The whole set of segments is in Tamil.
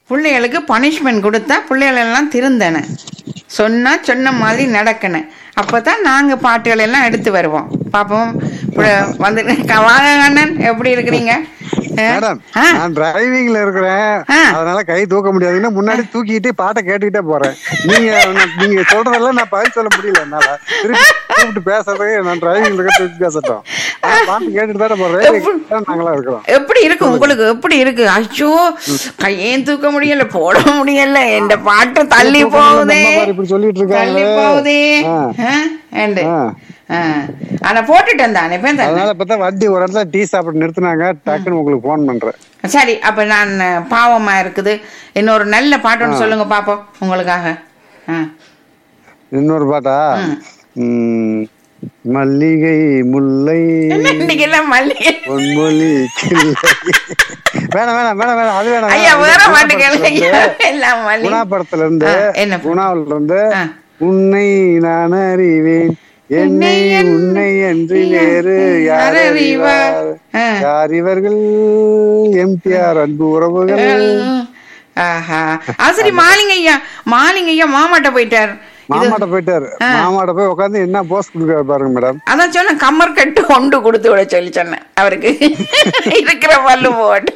பிள்ளைகளுக்கு பனிஷ்மெண்ட் கொடுத்தா பிள்ளைகள் எல்லாம் திருந்தன சொன்னா சொன்ன மாதிரி நடக்கணும் அப்பதான் நாங்க பாட்டுகள் எல்லாம் எடுத்து வருவோம் பாப்போம் புள்ள- வந்து வாங்க அண்ணன் எப்படி இருக்கிறீங்க ஆ? மேடம் ஆ, நான் டிரைவிங்ல இருக்கிறேன் ஆ. அதனால கை தூக்க முடியாதுன்னா முன்னாடி தூக்கிட்டு பாட்டை கேட்டுக்கிட்டே போறேன் நீங்க நான்- நீங்க சொல்றதெல்லாம் நான் பதில் சொல்ல முடியல என்னால திருப்பி கூப்பிட்டு பேசுறதுக்கு நான் டிரைவிங்ல இருக்க திருப்பி பேசட்டும் நான் பாட்டு கேட்டுட்டு தானே போறேன் ரேடியோ நாங்களா இருக்கிறோம் எப்படி இருக்கு உங்களுக்கு எப்படி இருக்கு ஐயோ கையேன் தூக்க முடியல போட முடியல என் பாட்டு தள்ளி தூக்க முடியல, போகுதே நம்ம பாரு இப்படி சொல்லிட்டு தள்ளி இருக்காங்களே. போகுதே ஆ. ஆ, ஏண்டு? ஆ. ஆ. ஆனா போட்டுட்டேன் தானே இப்ப தானே அதனால பார்த்தா வண்டி ஒரு இடத்துல டீ சாப்பிட்டு நிறுத்துனாங்க டக்குன்னு உங்களுக்கு போன் பண்றேன் சரி அப்ப நான் பாவமா இருக்குது இன்னொரு நல்ல பாட்டு ஒன்று சொல்லுங்க பாப்போம் உங்களுக்காக ஆ. இன்னொரு பாட்டா ம், மல்லிகை முல்லை என்ன இன்னைக்கு எல்லாம் மல்லிகை பொன்மொழி கிள்ளை. வேணாம் வேணாம் வேணாம் வேணாம் அது வேணாம் ஐயா வேணாம். வேற இது பாட்டு குணா கேளுங்க படத்துல இருந்து- எல்லாம் மல்லிகை குணா படத்துல இருந்து ஆ, என்ன படம்? குணாவில இருந்து ஆ. உன்னை நான் அறிவேன் என்னை உன்னை என்று வேறு யார் அறிவார் ஆ. யார் இவர்கள் எம்டிஆர் அன்பு உறவுகள் ஆஹா அது சரி மாலிங்க ஐயா மாலிங்க ஐயா மாமாட்ட போயிட்டார் மாமாட்ட போயிட்டாரு மாமாட்ட போய் உட்காந்து என்ன போஸ் கொடுக்குறாரு பாருங்க மேடம் அதான் சொன்னேன் கம்மர் கட்டு ஒண்டு கொடுத்து விட சொல்லி சொன்னேன் அவருக்கு இருக்கிற பல்லு போட்டு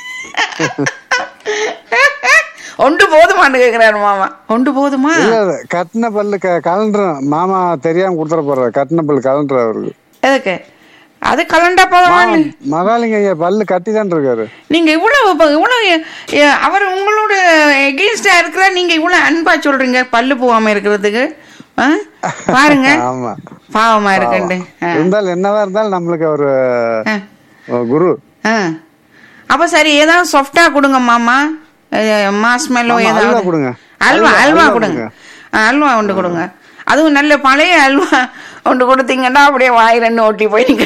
ஒண்டு போதுமான்னு கேக்குறாரு மாமா ஒண்டு போதுமா இல்ல இல்ல கட்டின பல்லு கலண்டர் மாமா தெரியாம கொடுத்துட போறாரு கட்டின பல்லு கலண்டர் அவருக்கு எதுக்கு அது கலண்டா போதுமா மகாலிங்க ஐயா பல்லு கட்டி தான் இருக்காரு நீங்க இவ்வளவு இப்ப இவ்வளவு எ- அவர் உங்களோட எகெயின்ஸ்டா இருக்கிற நீங்க இவ்வளவு அன்பா சொல்றீங்க பல்லு போகாம இருக்கிறதுக்கு ஆ? பாருங்க ஆமா பாவமா இருக்குண்டு ஆ. இருந்தாலும் என்னவா இருந்தாலும் நம்மளுக்கு ஒரு ஆ. ஒரு குரு ஆ. அப்ப சரி ஏதாவது சாஃப்டா கொடுங்க மாமா மாஸ்மெல்லோ ஆமா, ஏதாவது அல்வா கொடுங்க. அல்வா அல்வா, அல்வா அல்வா கொடுங்க கொடுங்க. ஆ, அல்வா ஒன்று கொடுங்க அதுவும் நல்ல பழைய அல்வா ஒன்று கொடுத்தீங்கன்னா அப்படியே வாய் ரெண்டு ஓட்டி போயிங்க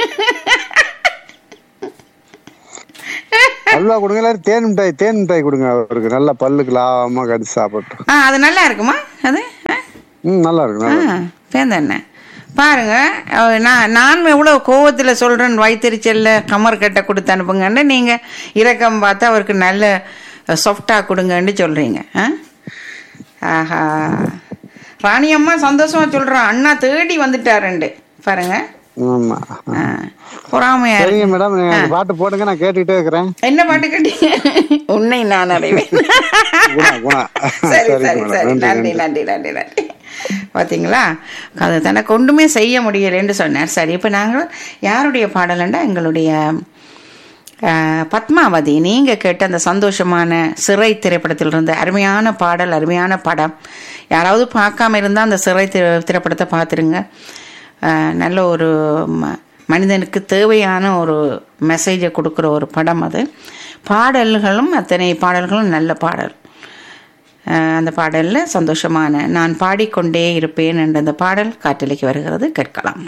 அல்வா கொடுங்க இல்லாட்டி தேன் மிட்டாய் தேன் மிட்டாய் கொடுங்க அவருக்கு நல்ல பல்லுக்கு லாபமா கடிச்சு சாப்பிட்டோம் ஆ அது நல்லா இருக்குமா அது ஆ ம் நல்லா இருக்கு நல்லா இருக்கு. ஆ பேந்தண்ணே பாருங்க அவ- நான் நான் எவ்வளோ கோவத்தில் சொல்கிறேன் வயிற்றுச்சல்ல கமர் கட்டை கொடுத்து அனுப்புங்கன்னு நீங்கள் இரக்கம் பார்த்து அவருக்கு நல்ல சாஃப்டாக கொடுங்கன்னு சொல்கிறீங்க ஆ ஆஹா ராணி அம்மா சந்தோஷமா சொல்கிறான் அண்ணா தேடி வந்துட்டாருண்டு பாருங்க ஆமா ஆ பொறாமையா இருக்கு சரிங்க மேடம் நீங்க அந்த பாட்டு போடுங்க நான் கேட்டுக்கிட்டே இருக்கிறேன் என்ன பாட்டு கட்டி உன்னை நான் அடைவேன் குணா குணா சரி சரிங்க சரி மேடம் சரி நன்றி நன்றி நன்றி நன்றி நன்றி நன்றி பார்த்தீங்களா அது தனக்கு ஒன்றுமே செய்ய முடியலைன்னு சொன்னார் சரி இப்போ நாங்கள் யாருடைய பாடலண்டா எங்களுடைய ஆஹ், பத்மாவதி நீங்கள் கேட்ட அந்த சந்தோஷமான சிறை திரைப்படத்தில் இருந்த அருமையான பாடல் அருமையான படம் யாராவது பார்க்காம இருந்தால் அந்த சிறை திரை திரைப்படத்தை பார்த்துருங்க ஆஹ், நல்ல ஒரு ம- மனிதனுக்கு தேவையான ஒரு மெசேஜை கொடுக்குற ஒரு படம் அது பாடல்களும் அத்தனை பாடல்களும் நல்ல பாடல் அஹ் அந்த பாடலில் சந்தோஷமான நான் பாடிக்கொண்டே இருப்பேன் என்ற அந்த பாடல் காற்றலைக்கு வருகிறது கேட்கலாம்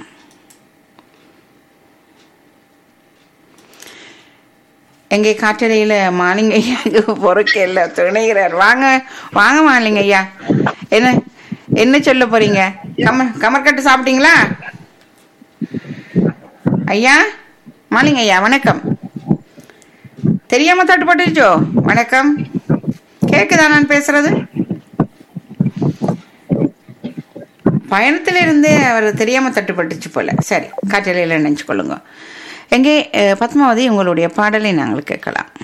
எங்கே காற்றலையில் மாலிங்கையாக்கு பொறுக்க இல்லை துணைகிறார் வாங்க வாங்க மாலிங்கையா என்ன என்ன சொல்ல போறீங்க கமர் கமர்கட்டு சாப்பிட்டீங்களா ஐயா மாலிங்கையா வணக்கம் தெரியாம தட்டுப்பட்டுச்சோ வணக்கம் கேக்குதா நான் பேசுறது பயணத்துல இருந்தே அவர் தெரியாம தட்டுப்பட்டுச்சு போல சரி காற்றலையில் நினைச்சு கொள்ளுங்க எங்கே அஹ், பத்மாவதி உங்களுடைய பாடலை நாங்கள் கேட்கலாம்